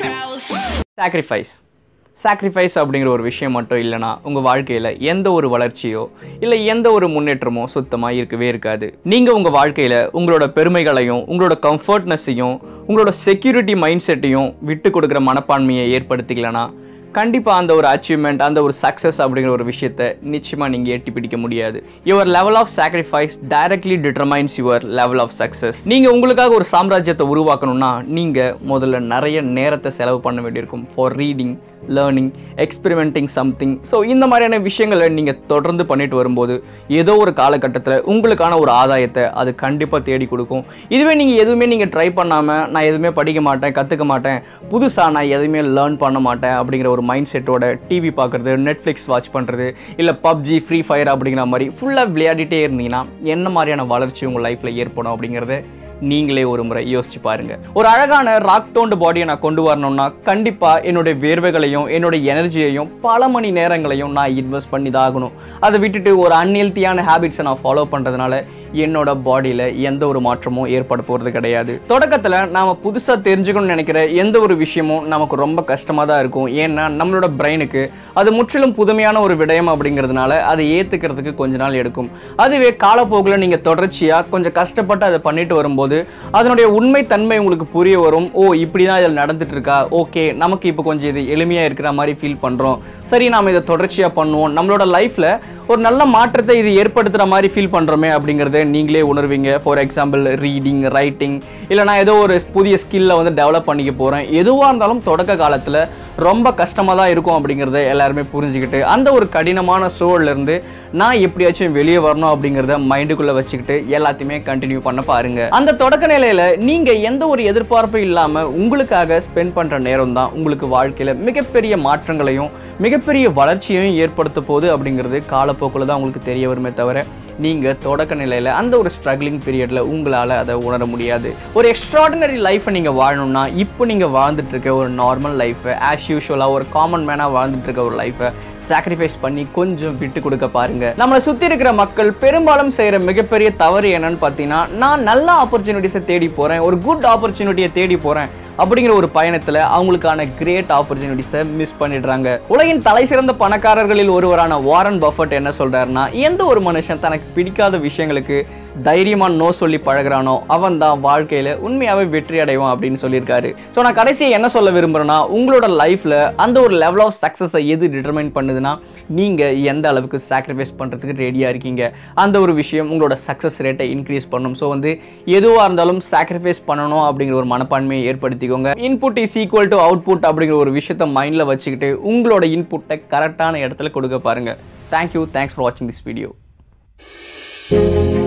trials. Sacrifice sacrifice அப்படிங்கிற ஒரு விஷயம் மட்டும் இல்லைனா உங்கள் வாழ்க்கையில் எந்த ஒரு வளர்ச்சியோ இல்லை எந்த ஒரு முன்னேற்றமோ சுத்தமாக இருக்கவே இருக்காது நீங்கள் உங்கள் வாழ்க்கையில் உங்களோட பெருமைகளையும் உங்களோட கம்ஃபர்ட்னஸையும் உங்களோட செக்யூரிட்டி மைண்ட் செட்டையும் விட்டு கொடுக்குற மனப்பான்மையை ஏற்படுத்திக்கலனா கண்டிப்பாக அந்த ஒரு அச்சீவ்மெண்ட் அந்த ஒரு சக்ஸஸ் அப்படிங்கிற ஒரு விஷயத்தை நிச்சயமாக நீங்கள் எட்டி பிடிக்க முடியாது your level of sacrifice directly determines your level of success நீங்கள் உங்களுக்காக ஒரு சாம்ராஜ்யத்தை உருவாக்கணும்னா நீங்கள் முதல்ல நிறைய நேரத்தை செலவு பண்ண வேண்டியிருக்கும் for reading learning experimenting something so இந்த மாதிரியான விஷயங்களை நீங்கள் தொடர்ந்து பண்ணிட்டு வரும்போது ஏதோ ஒரு காலகட்டத்தில் உங்களுக்கான ஒரு ஆதாயத்தை அது கண்டிப்பாக தேடி கொடுக்கும் இதுவே நீங்கள் எதுவுமே நீங்கள் ட்ரை பண்ணாமல் நான் எதுவுமே படிக்க மாட்டேன் கற்றுக்க மாட்டேன் புதுசாக நான் எதுவுமே லேர்ன் பண்ண மாட்டேன் அப்படிங்கிற ஒரு மைண்ட் செட்டோட டிவி பார்க்குறது நெட்ஃப்ளிக்ஸ் வாட்ச் பண்ணுறது இல்லை பப்ஜி ஃப்ரீ ஃபயர் அப்படிங்கிற மாதிரி ஃபுல்லாக விளையாடிட்டே இருந்தீங்கன்னா என்ன மாதிரியான வளர்ச்சி உங்கள் லைஃப்பில் ஏற்படும் அப்படிங்கிறத நீங்களே ஒரு முறை யோசிச்சு பாருங்க ஒரு அழகான ராக் டோண்டு பாடியை நான் கொண்டு வரணும்னா கண்டிப்பா என்னுடைய வேர்வைகளையும் என்னோட எனர்ஜியையும் பல மணி நேரங்களையும் நான் இன்வெஸ்ட் பண்ணி தான் ஆகணும் அதை விட்டுட்டு ஒரு அன்ஹெல்த்தியான ஹேபிட்ஸை நான் ஃபாலோ பண்றதுனால என்னோட பாடியில் எந்த ஒரு மாற்றமும் ஏற்பட போகிறது கிடையாது தொடக்கத்தில் நாம் புதுசாக தெரிஞ்சுக்கணும்னு நினைக்கிற எந்த ஒரு விஷயமும் நமக்கு ரொம்ப கஷ்டமாக தான் இருக்கும் ஏன்னா நம்மளோட பிரெயினுக்கு அது முற்றிலும் புதுமையான ஒரு விடயம் அப்படிங்கிறதுனால அதை ஏற்றுக்கிறதுக்கு கொஞ்ச நாள் எடுக்கும் அதுவே காலப்போக்கில் நீங்கள் தொடர்ச்சியாக கொஞ்சம் கஷ்டப்பட்டு அதை பண்ணிட்டு வரும்போது அதனுடைய உண்மை தன்மை உங்களுக்கு புரிய வரும் ஓ இப்படி தான் இதில் நடந்துட்டு இருக்கா ஓகே நமக்கு இப்போ கொஞ்சம் இது எளிமையாக இருக்கிற மாதிரி ஃபீல் பண்ணுறோம் சரி நாம் இதை தொடர்ச்சியாக பண்ணுவோம் நம்மளோட லைஃப்பில் ஒரு நல்ல மாற்றத்தை இது ஏற்படுத்துகிற மாதிரி ஃபீல் பண்ணுறோமே அப்படிங்கிறத நீங்களே உணர்வீங்க ஃபார் எக்ஸாம்பிள் ரீடிங் ரைட்டிங் இல்லை நான் ஏதோ ஒரு புதிய ஸ்கில்லை வந்து டெவலப் பண்ணிக்க போகிறேன் எதுவாக இருந்தாலும் தொடக்க காலத்தில் ரொம்ப கஷ்டமாக தான் இருக்கும் அப்படிங்கிறத எல்லாருமே புரிஞ்சுக்கிட்டு அந்த ஒரு கடினமான சூழல்லேருந்து நான் எப்படியாச்சும் வெளியே வரணும் அப்படிங்கிறத மைண்டுக்குள்ளே வச்சுக்கிட்டு எல்லாத்தையுமே கண்டினியூ பண்ண பாருங்க அந்த தொடக்க நிலையில் நீங்கள் எந்த ஒரு எதிர்பார்ப்பும் இல்லாமல் உங்களுக்காக ஸ்பெண்ட் பண்ணுற நேரம் தான் உங்களுக்கு வாழ்க்கையில் மிகப்பெரிய மாற்றங்களையும் மிகப்பெரிய வளர்ச்சியையும் ஏற்படுத்த போகுது அப்படிங்கிறது காலப்போக்கில் தான் உங்களுக்கு தெரிய வருமே தவிர நீங்கள் தொடக்க நிலையில் அந்த ஒரு ஸ்ட்ரகிளிங் பீரியடில் உங்களால் அதை உணர முடியாது ஒரு எக்ஸ்ட்ராடினரி லைஃப்பை நீங்கள் வாழணும்னா இப்போ நீங்கள் வாழ்ந்துட்டு இருக்க ஒரு நார்மல் லைஃப்பை ஆஸ் யூஷுவலாக ஒரு காமன் மேனாக வாழ்ந்துட்டு இருக்க ஒரு லைஃப்பை சாக்ரிஃபைஸ் பண்ணி கொஞ்சம் விட்டு கொடுக்க பாருங்க நம்மளை சுற்றி இருக்கிற மக்கள் பெரும்பாலும் செய்கிற மிகப்பெரிய தவறு என்னன்னு பார்த்தீங்கன்னா நான் நல்ல ஆப்பர்ச்சுனிட்டிஸை தேடி போகிறேன் ஒரு குட் ஆப்பர்ச்சுனிட்டியை தேடி போகிறேன் அப்படிங்கிற ஒரு பயணத்தில் அவங்களுக்கான கிரேட் ஆப்பர்ச்சுனிட்டிஸை மிஸ் பண்ணிடுறாங்க உலகின் தலை சிறந்த பணக்காரர்களில் ஒருவரான வாரன் பஃபட் என்ன சொல்றாருன்னா எந்த ஒரு மனுஷன் தனக்கு பிடிக்காத விஷயங்களுக்கு தைரியமா நோ சொல்லி பழகுறானோ அவன் தான் வாழ்க்கையில உண்மையாவே வெற்றி அடைவான் அப்படின்னு சொல்லியிருக்காரு ஸோ நான் கடைசியை என்ன சொல்ல விரும்புறேன்னா உங்களோட லைஃப்ல அந்த ஒரு லெவல் ஆஃப் சக்ஸஸை எது டிட்டர்மைன் பண்ணுதுன்னா நீங்க எந்த அளவுக்கு சாக்ரிஃபைஸ் பண்றதுக்கு ரெடியா இருக்கீங்க அந்த ஒரு விஷயம் உங்களோட சக்ஸஸ் ரேட்டை இன்க்ரீஸ் பண்ணும் ஸோ வந்து எதுவாக இருந்தாலும் சாக்ரிஃபைஸ் பண்ணணும் அப்படிங்கிற ஒரு மனப்பான்மையை ஏற்படுத்திக்கோங்க input is equal to output அப்படிங்கிற ஒரு விஷயத்த மைண்டில் வச்சுக்கிட்டு உங்களோட இன்புட்டை கரெக்டான இடத்துல கொடுக்க பாருங்க தேங்க்யூ தேங்க்ஸ் ஃபார் வாட்சிங் திஸ் வீடியோ